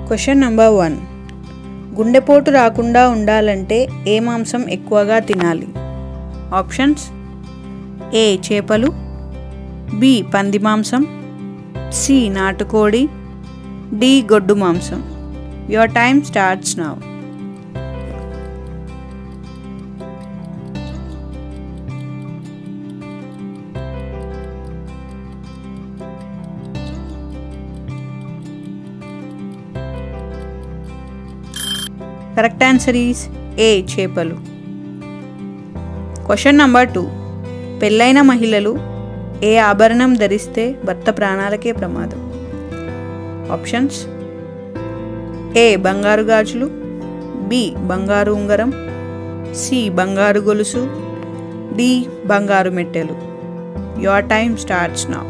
question number one గుండెపోటు రాకుండా ఉండాలంటే ఏ మాంసం ఎక్కువగా తినాలి ఆప్షన్స్ ఏ చేపలు బి పంది మాంసం సి నాటుకోడి డి గొడ్డు మాంసం your time starts now correct answer is A చేపలు క్వశ్చన్ నంబర్ టూ పెళ్ళైన మహిళలు ఏ ఆభరణం ధరిస్తే భర్త ప్రాణాలకే ప్రమాదం ఆప్షన్స్ ఏ బంగారు గాజులు బి బంగారు ఉంగరం సి బంగారు గొలుసు డి బంగారు మెట్టెలు your time starts now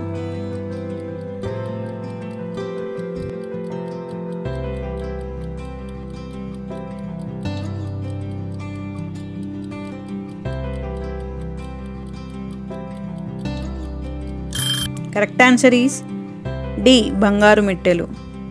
correct answer is D బంగారు మెట్టెలు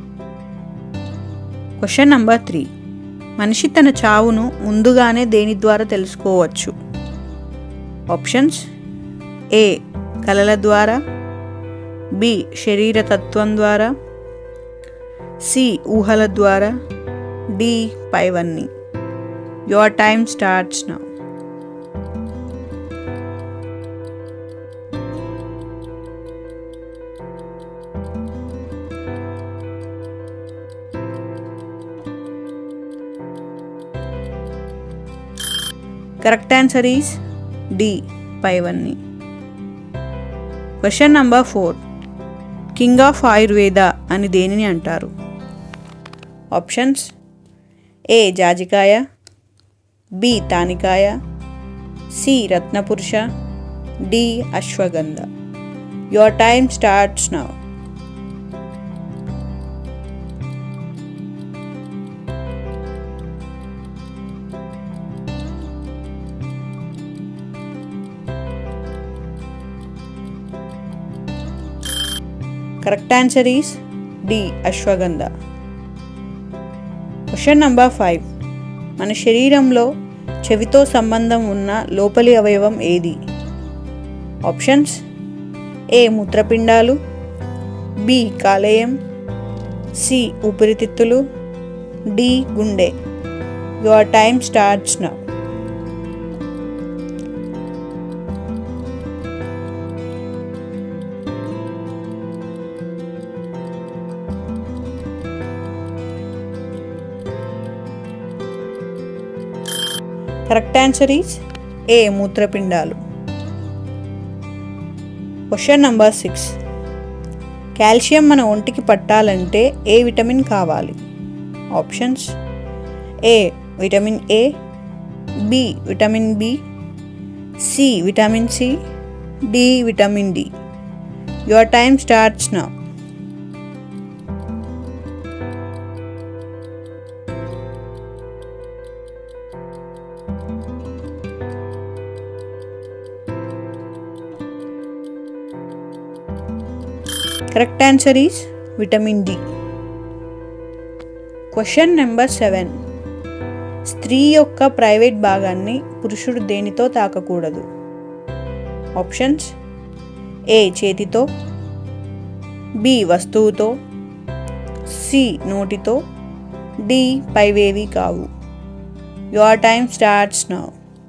క్వశ్చన్ నంబర్ త్రీ మనిషి తన చావును ముందుగానే దేని ద్వారా తెలుసుకోవచ్చు ఆప్షన్స్ ఏ కలల ద్వారా బి శరీర తత్వం ద్వారా సి ఊహల ద్వారా డి పైవన్నీ your time starts now correct answer is D పైవన్నీ question number four king of Ayurveda అని దేనిని అంటారు ఆప్షన్స్ ఏ జాజికాయ బి తానికాయ సి రత్నపురుష డి అశ్వగంధ your time starts now correct answer is D అశ్వగంధ క్వశ్చన్ నంబర్ ఫైవ్ మన శరీరంలో చెవితో సంబంధం ఉన్న లోపలి అవయవం ఏది ఆప్షన్స్ ఏ మూత్రపిండాలు బి కాలేయం సి ఊపిరితిత్తులు డి గుండె your time starts now correct answer is A మూత్రపిండాలు క్వశ్చన్ నంబర్ సిక్స్ కాల్షియం మన ఒంటికి పట్టాలంటే ఏ విటమిన్ కావాలి options A vitamin A B vitamin B C vitamin C D vitamin D your time starts now correct answer is vitamin D question number seven స్త్రీ యొక్క private భాగాన్ని పురుషుడు దేనితో తాకకూడదు ఆప్షన్స్ ఏ చేతితో బి వస్తువుతో సి నోటితో D పైవేవి కావు your time starts now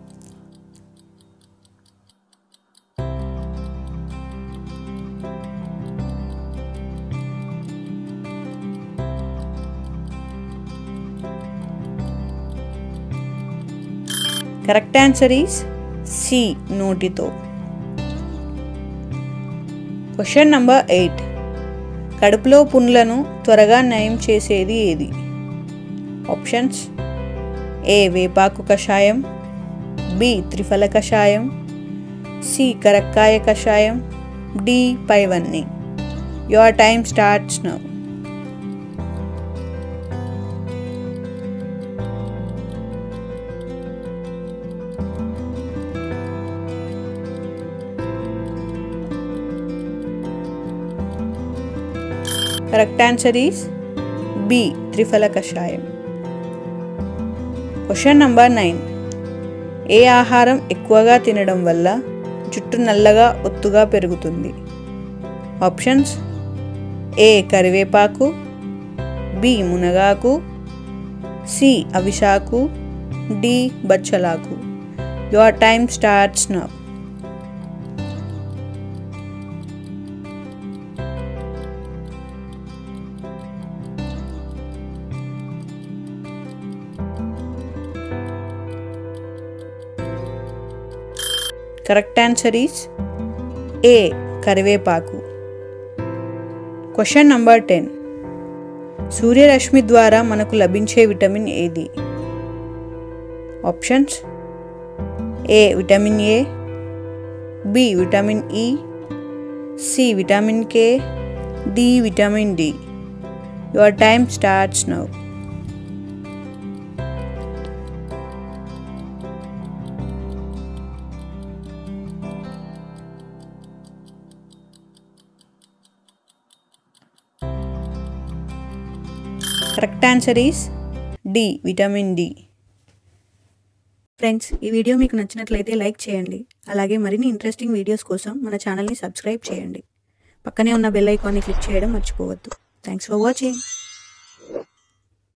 correct answer is C నోటితో క్వశ్చన్ నంబర్ ఎయిట్ కడుపులో పుండ్లను త్వరగా నయం చేసేది ఏది ఆప్షన్స్ ఏ వేపాకు కషాయం బి త్రిఫల కషాయం సి కరక్కాయ కషాయం డి పైవన్నీ your time starts now correct answer is B triphala కషాయం క్వశ్చన్ నంబర్ నైన్ ఏ ఆహారం ఎక్కువగా తినడం వల్ల జుట్టు నల్లగా ఒత్తుగా పెరుగుతుంది ఆప్షన్స్ ఏ కరివేపాకు బి మునగాకు సి అవిశాకు డి బచ్చలాకు your time starts now correct answer is A కరివేపాకు క్వశ్చన్ నంబర్ టెన్ సూర్యరశ్మి ద్వారా మనకు లభించే విటమిన్ ఏది options A vitamin A B vitamin E C vitamin K D vitamin D your time starts now correct answer is D vitamin D friends ఈ video మీకు నచ్చినట్లయితే like చేయండి అలాగే మరిన్ని ఇంట్రెస్టింగ్ వీడియోస్ కోసం మన ఛానల్ని సబ్స్క్రైబ్ చేయండి పక్కనే ఉన్న బెల్ ఐకాన్ని క్లిక్ చేయడం మర్చిపోవద్దు థ్యాంక్స్ ఫర్ వాచింగ్